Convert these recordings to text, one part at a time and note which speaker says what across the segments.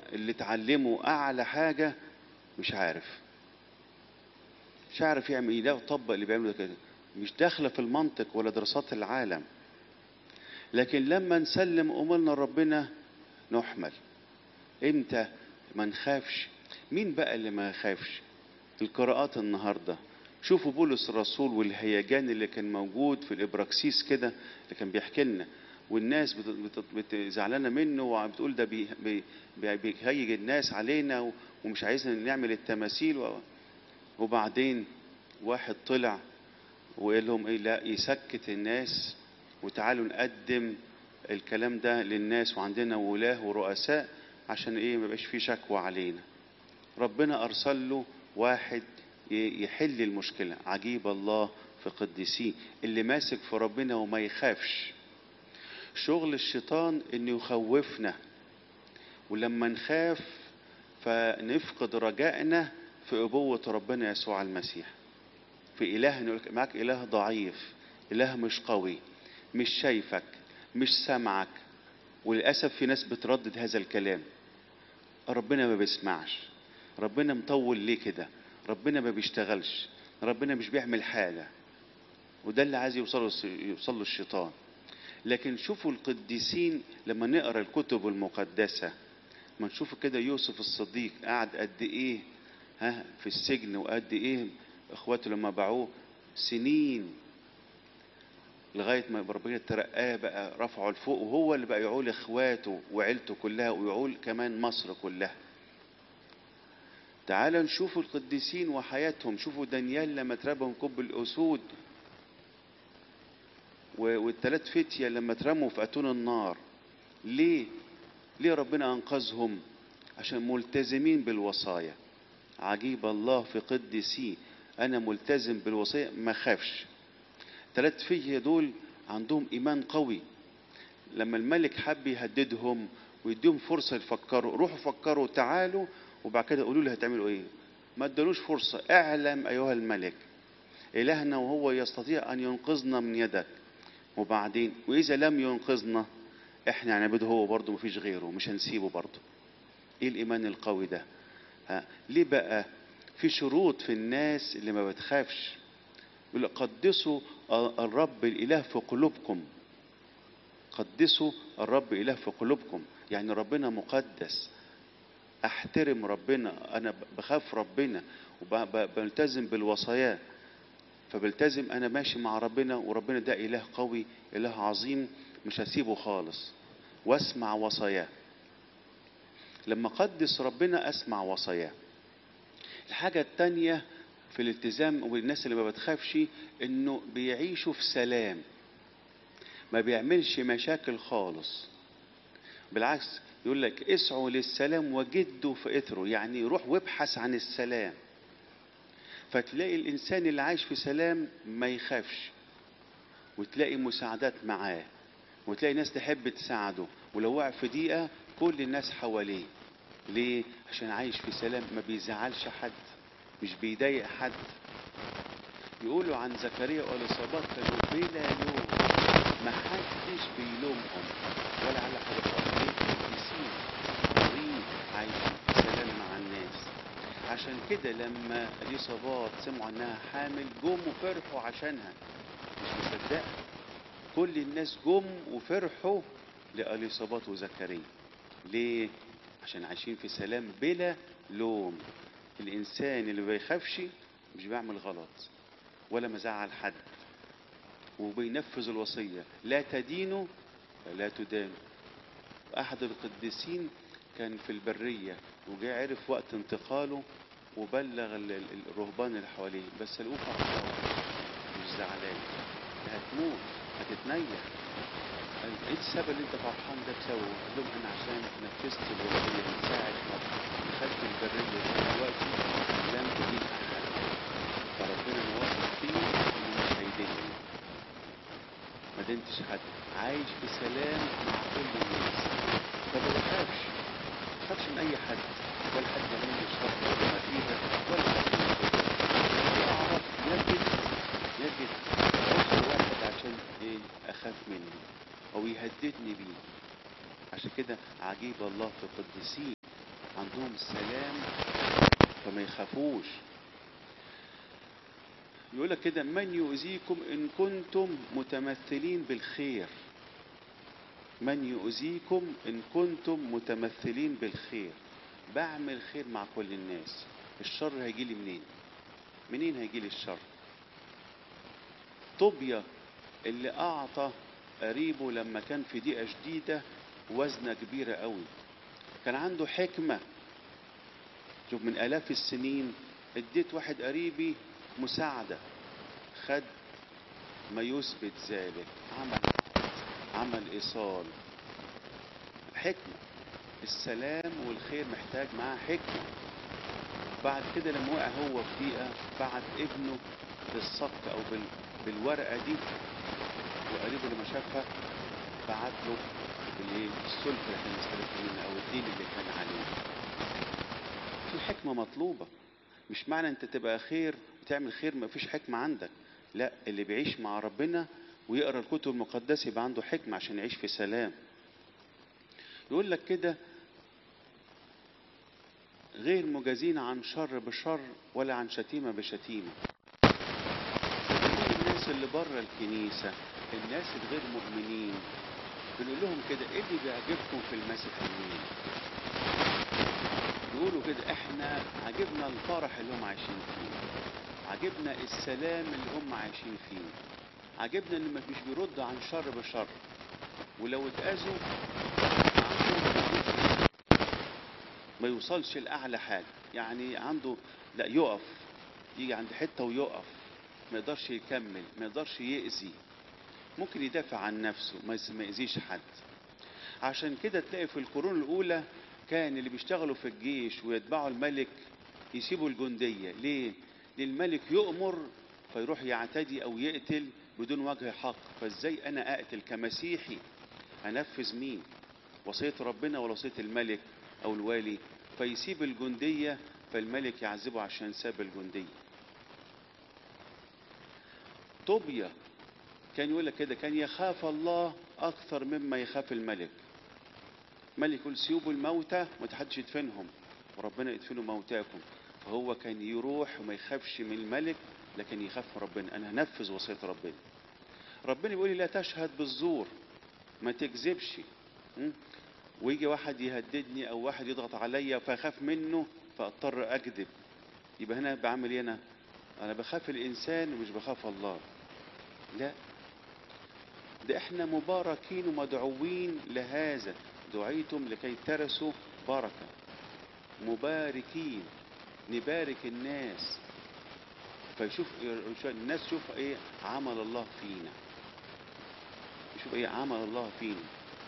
Speaker 1: اللي اتعلمه اعلى حاجة مش عارف مش عارف يعمل ايه لا يطبق اللي بيعمله ده كده مش داخله في المنطق ولا دراسات العالم لكن لما نسلم امورنا لربنا نحمل امتى ما نخافش مين بقى اللي ما يخافش القراءات النهارده شوفوا بولس الرسول والهيجان اللي كان موجود في الابراكسيس كده اللي كان بيحكي لنا والناس بت- بت- بت- زعلانه منه وبتقول ده بي- بي- بي- بيهيج الناس علينا و- ومش عايزنا نعمل التماثيل و- وبعدين واحد طلع وقال لهم ايه لا يسكت الناس وتعالوا نقدم الكلام ده للناس وعندنا ولاه ورؤساء عشان ايه ما يبقاش في شكوى علينا ربنا ارسل له واحد ي- يحل المشكله عجيب الله في قديسيه اللي ماسك في ربنا وما يخافش شغل الشيطان انه يخوفنا ولما نخاف فنفقد رجائنا في ابوه ربنا يسوع المسيح في اله نقول لك معاك اله ضعيف اله مش قوي مش شايفك مش سامعك وللاسف في ناس بتردد هذا الكلام ربنا ما بيسمعش ربنا مطول ليه كده ربنا ما بيشتغلش ربنا مش بيعمل حاجه وده اللي عايز يوصله يوصل له الشيطان لكن شوفوا القديسين لما نقرا الكتب المقدسه ما نشوف كده يوسف الصديق قعد قد ايه ها في السجن وقد ايه اخواته لما باعوه سنين لغايه ما ربنا ترقاه بقى رفعه لفوق وهو اللي بقى يعول اخواته وعيلته كلها ويعول كمان مصر كلها تعال نشوف القديسين وحياتهم شوفوا دانيال لما اتربى من كب الاسود و- والتلات فتية لما اترموا في اتون النار ليه ليه ربنا انقذهم عشان ملتزمين بالوصايا عجيب الله في قدسي انا ملتزم بالوصيه ما خافش ثلاث فيه دول عندهم ايمان قوي لما الملك حب يهددهم ويديهم فرصه يفكروا روحوا فكروا تعالوا وبعد كده قولوا لي هتعملوا ايه ما ادالوش فرصه اعلم ايها الملك الهنا وهو يستطيع ان ينقذنا من يدك وبعدين واذا لم ينقذنا احنا هنعبده هو برضه مفيش غيره مش هنسيبه برضه ايه الايمان القوي ده ها ليه بقى في شروط في الناس اللي ما بتخافش يقول لك قدسوا الرب الاله في قلوبكم قدسوا الرب اله في قلوبكم يعني ربنا مقدس احترم ربنا انا بخاف ربنا وبلتزم بالوصايا فبلتزم انا ماشي مع ربنا وربنا ده اله قوي اله عظيم مش هسيبه خالص واسمع وصاياه لما قدس ربنا اسمع وصاياه الحاجة التانية في الالتزام والناس اللي ما بتخافش انه بيعيشوا في سلام ما بيعملش مشاكل خالص بالعكس يقول لك اسعوا للسلام وجدوا في اثره يعني روح وابحث عن السلام فتلاقي الانسان اللي عايش في سلام ما يخافش وتلاقي مساعدات معاه وتلاقي ناس تحب تساعده ولو وقع في دقيقة كل الناس حواليه ليه؟ عشان عايش في سلام ما بيزعلش حد مش بيضايق حد يقولوا عن زكريا والإصابات كانوا بلا لوم ما حدش بيلومهم ولا على حاجة خالص ليه؟ قديسين حرين عايشين في سلام مع الناس عشان كده لما اليصابات سمعوا انها حامل جم وفرحوا عشانها مش مصدقه كل الناس جم وفرحوا لأليصابات وزكريا ليه عشان عايشين في سلام بلا لوم الانسان اللي ما بيخافش مش بيعمل غلط ولا مزعل حد وبينفذ الوصيه لا تدينوا فلا تدانوا احد القديسين كان في البريه وجاء عرف وقت انتقاله وبلغ ال- ال- الرهبان اللي حواليه بس لقوه فرحان مش زعلان هتموت هتتنيح قال ايه السبب اللي انت فرحان ده بسببه؟ قال لهم انا عشان نفذت الوصيه من ساعه ما دخلت البريه دلوقتي لم تدين احد فربنا موافق فيه انه مش هيديني ما دينتش حد عايش في سلام مع كل الناس فما بخافش ما بخافش من اي حد ولا حد يعمل لي شر ولا مفيدة ولا حد يضرني. اعرف يجد يجد عذر واحد عشان ايه اخاف منه او يهددني بيه عشان كده عجيب الله في القديسين عندهم سلام فما يخافوش يقول لك كده من يؤذيكم ان كنتم متمثلين بالخير من يؤذيكم ان كنتم متمثلين بالخير بعمل خير مع كل الناس الشر هيجي لي منين منين هيجي لي الشر طوبيا اللي اعطى قريبه لما كان في ضيقه شديده وزنه كبيره قوي كان عنده حكمه شوف من الاف السنين اديت واحد قريبي مساعده خد ما يثبت ذلك عمل عمل ايصال حكمه السلام والخير محتاج معاه حكمه بعد كده لما وقع هو في ضيقه بعت ابنه بالصك او بال... بالورقه دي وقريبه لما شافها بعت له الايه السلفه اللي كان مستلف منه او الدين اللي كان عليه في حكمه مطلوبه مش معنى انت تبقى خير وتعمل خير ما فيش حكمه عندك لا اللي بيعيش مع ربنا ويقرا الكتب المقدسه يبقى عنده حكمه عشان يعيش في سلام يقول لك كده غير مجازين عن شر بشر ولا عن شتيمه بشتيمه الناس اللي بره الكنيسه الناس الغير مؤمنين بنقول لهم كده ايه اللي بيعجبكم في المسيحيين يقولوا كده احنا عجبنا الفرح اللي هم عايشين فيه عجبنا السلام اللي هم عايشين فيه عجبنا ان مش بيرد عن شر بشر ولو اتأذوا ما يوصلش لأعلى حاجة يعني عنده لا يقف يجي عند حتة ويقف ما يقدرش يكمل ما يقدرش يأذي ممكن يدافع عن نفسه ما يأذيش حد عشان كده تلاقي في القرون الأولى كان اللي بيشتغلوا في الجيش ويتبعوا الملك يسيبوا الجندية ليه؟ لأن الملك يؤمر فيروح يعتدي أو يقتل بدون وجه حق فازاي أنا أقتل كمسيحي أنفذ مين؟ وصية ربنا ولا وصية الملك أو الوالي فيسيب الجندية فالملك يعذبه عشان ساب الجندية طوبيا كان يقول لك كده كان يخاف الله أكثر مما يخاف الملك ملك يقول سيوبوا الموتى ما حدش يدفنهم وربنا يدفنوا موتاكم فهو كان يروح وما يخافش من الملك لكن يخاف من ربنا انا هنفذ وصيه ربنا ربنا بيقول لي لا تشهد بالزور ما تكذبش ويجي واحد يهددني او واحد يضغط عليا فاخاف منه فاضطر اكذب يبقى هنا بعمل ايه انا انا بخاف الانسان ومش بخاف الله لا ده احنا مباركين ومدعوين لهذا دعيتم لكي ترثوا بركة مباركين نبارك الناس فيشوف الناس تشوف ايه عمل الله فينا يشوف ايه عمل الله فينا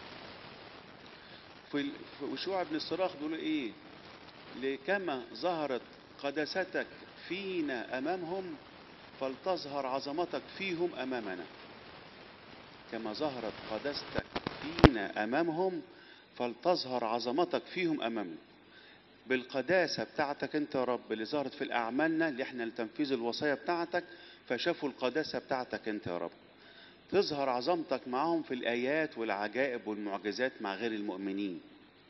Speaker 1: في وشوع بن الصراخ بيقول ايه لكما ظهرت قداستك فينا امامهم فلتظهر عظمتك فيهم امامنا كما ظهرت قداستك فينا امامهم فلتظهر عظمتك فيهم امامنا بالقداسة بتاعتك انت يا رب اللي ظهرت في الاعمالنا اللي احنا لتنفيذ الوصايا بتاعتك فشافوا القداسة بتاعتك انت يا رب تظهر عظمتك معهم في الايات والعجائب والمعجزات مع غير المؤمنين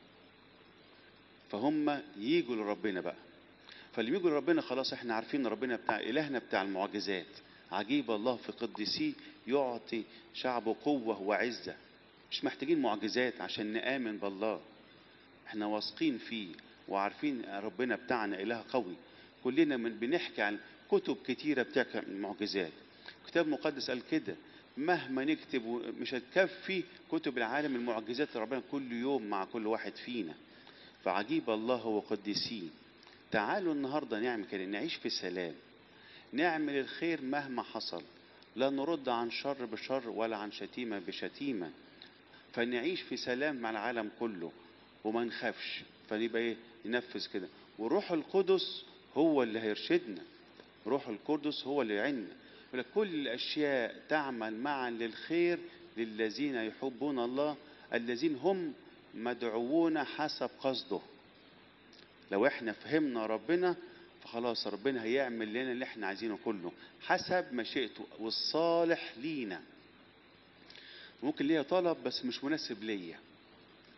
Speaker 1: فهم يجوا لربنا بقى فاللي يجوا لربنا خلاص احنا عارفين ربنا بتاع الهنا بتاع المعجزات عجيب الله في قدسيه يعطي شعبه قوة وعزة مش محتاجين معجزات عشان نآمن بالله احنا واثقين فيه وعارفين ربنا بتاعنا إله قوي كلنا من بنحكي عن كتب كتيرة بتحكي عن المعجزات الكتاب المقدس قال كده مهما نكتب مش هتكفي كتب العالم المعجزات ربنا كل يوم مع كل واحد فينا فعجيب الله وقدسيه تعالوا النهاردة نعمل كده نعيش في سلام نعمل الخير مهما حصل لا نرد عن شر بشر ولا عن شتيمة بشتيمة فنعيش في سلام مع العالم كله وما نخافش فنبقى ايه ننفذ كده وروح القدس هو اللي هيرشدنا روح القدس هو اللي يعيننا كل الاشياء تعمل معا للخير للذين يحبون الله الذين هم مدعوون حسب قصده لو احنا فهمنا ربنا فخلاص ربنا هيعمل لنا اللي احنا عايزينه كله حسب مشيئته والصالح لينا ممكن ليا طلب بس مش مناسب ليا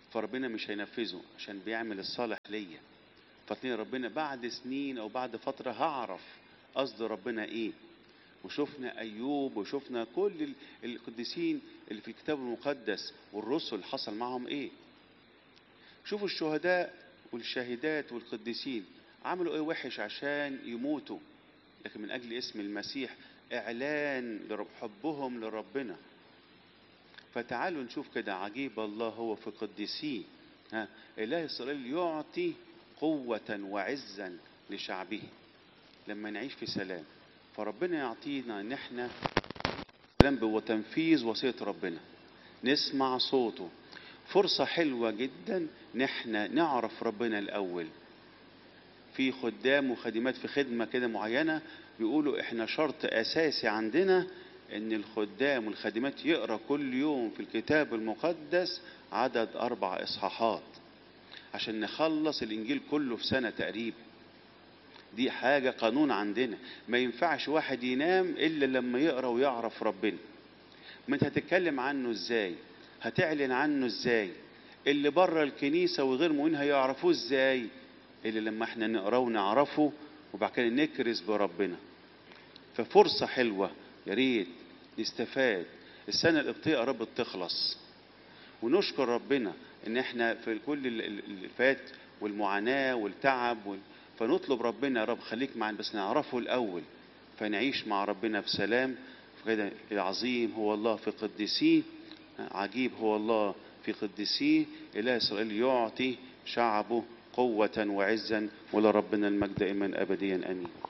Speaker 1: فربنا مش هينفذه عشان بيعمل الصالح ليا فتلاقي ربنا بعد سنين او بعد فتره هعرف قصد ربنا ايه وشفنا ايوب وشفنا كل ال- القديسين اللي في الكتاب المقدس والرسل حصل معهم ايه شوفوا الشهداء والشاهدات والقديسين عملوا ايه وحش عشان يموتوا لكن من اجل اسم المسيح اعلان لرب حبهم لربنا فتعالوا نشوف كده عجيب الله هو في قديسيه ها اله اسرائيل يعطي قوه وعزا لشعبه لما نعيش في سلام فربنا يعطينا ان احنا سلام وتنفيذ وصيه ربنا نسمع صوته فرصه حلوه جدا ان احنا نعرف ربنا الاول في خدام وخادمات في خدمه كده معينه بيقولوا احنا شرط اساسي عندنا ان الخدام والخادمات يقرا كل يوم في الكتاب المقدس عدد اربع اصحاحات عشان نخلص الانجيل كله في سنه تقريبا دي حاجه قانون عندنا ما ينفعش واحد ينام الا لما يقرا ويعرف ربنا ما انت هتتكلم عنه ازاي هتعلن عنه ازاي اللي بره الكنيسه وغير مؤمنين هيعرفوه ازاي الا لما احنا نقراه ونعرفه وبعد كده نكرز بربنا ففرصه حلوه يا ريت نستفاد السنه القبطيه قربت تخلص ونشكر ربنا ان احنا في كل ال- ال- اللي فات والمعاناه والتعب وال... فنطلب ربنا يا رب خليك معنا بس نعرفه الاول فنعيش مع ربنا بسلام فكده العظيم هو الله في قدسيه عجيب هو الله في قدسيه اله اسرائيل يعطي شعبه قوه وعزا ولربنا المجد دائما ابديا امين